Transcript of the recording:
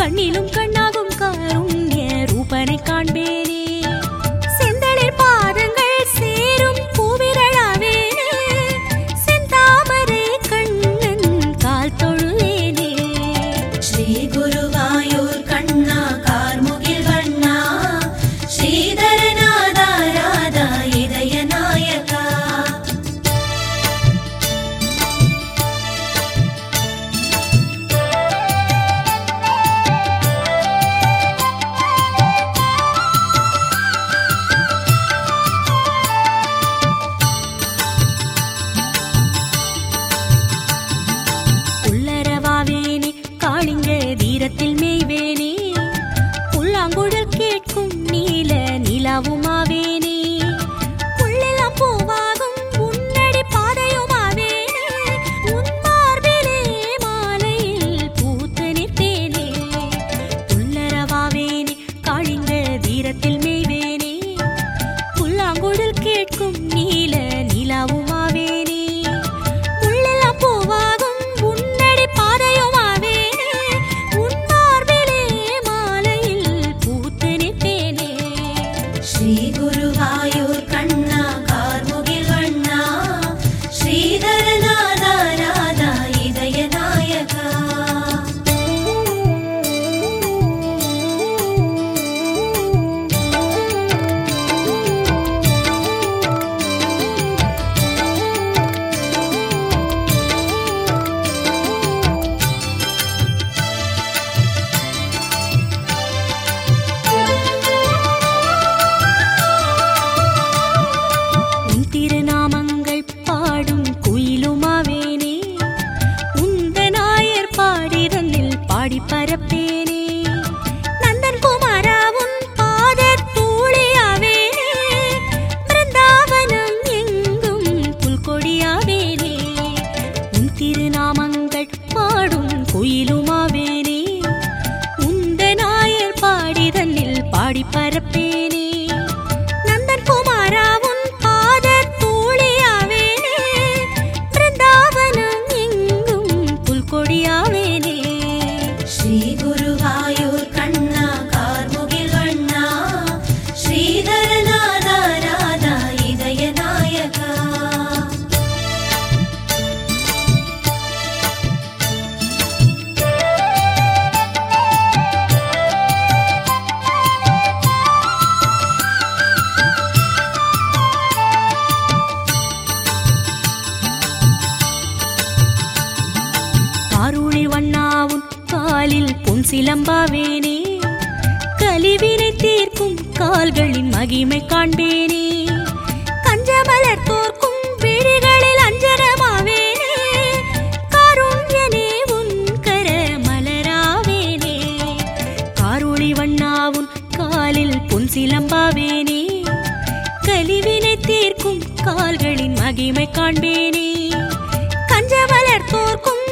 கண்ணிலும் கண்ணாகும் காருண்ய ரூபனை காண்பேனே செந்தளிர் பாதங்கள் சேரும் பூவிரளாவேனே செந்தாமரை கண்ணன் கால் தொழுவேனே ஸ்ரீ குருவாயூர் கண்ணா கார்முகில் வண்ணா ஸ்ரீதரநாதா ராதா இதய நாயகா உள்ளரவாவேனே காளிங்க தீரத்தில் மேய்வேனே புல்லாங்குழல் கேட்கும் நீல நிலாவுமாவேனே உள்ளெல்லாம் பூவாகும் உன்னடி பாதையுமாவேனே உன் மார்பிலே மாலையில் பூத்து நிற்பேனே உள்ளரவாவேனே காளிங்க தீரத்தில் மேய்வேனே புல்லாங்குழல் கேட்கும் நீல நிலாவுமாவேனே உள்ளெல்லாம் பூவாகும் உன்னடி பாதையுமாவேனே உன் மார்பிலே மாலையில் பூத்து நிற்பேனே ஸ்ரீ குருவாயூர் கண்ணா கார்முகில் வண்ணா ஸ்ரீதரநாதா ராதா இதய நாயகா உன் திருநாமங்கள் பாடும் குயிலுமாவேனே உந்த நாயர் பாடிதனில் பாடி பரப்பேனே நந்தன் குமாரா உன் பாத தூளியாவேனே பிருந்தாவனம் எங்கும் புல்கொடியாவேனே உன் திருநாமங்கள் பாடும் குயிலுமாவேனே உந்த நாயர் பாடிதனில் பாடி பரப்பேனே நந்தன் குமாரா உன் பாத தூளியாவேனே பிருந்தாவனம் எங்கும் புல்கொடியாவேனே ஸ்ரீ குருவாயூர் கண்ணா கார்முகில் வண்ணா ஸ்ரீதரநாதா ராதா இதய நாயகா காருளி வண்ணாவும் காலில் பொன் சிலம்பாவேனே கலிவினை தீர்க்கும் கால்களின் மகிமை காண்பேனே கஞ்சமலர் தோற்கும் விழிகளில் அஞ்சனமாவேனே காருண்யனே உன் கர மலராவேனே காருளி வண்ணாவும் காலில் பொன் சிலம்பாவேனே கலிவினை தீர்க்கும் கால்களின் மகிமை காண்பேனே கஞ்சமலர் தோற்கும்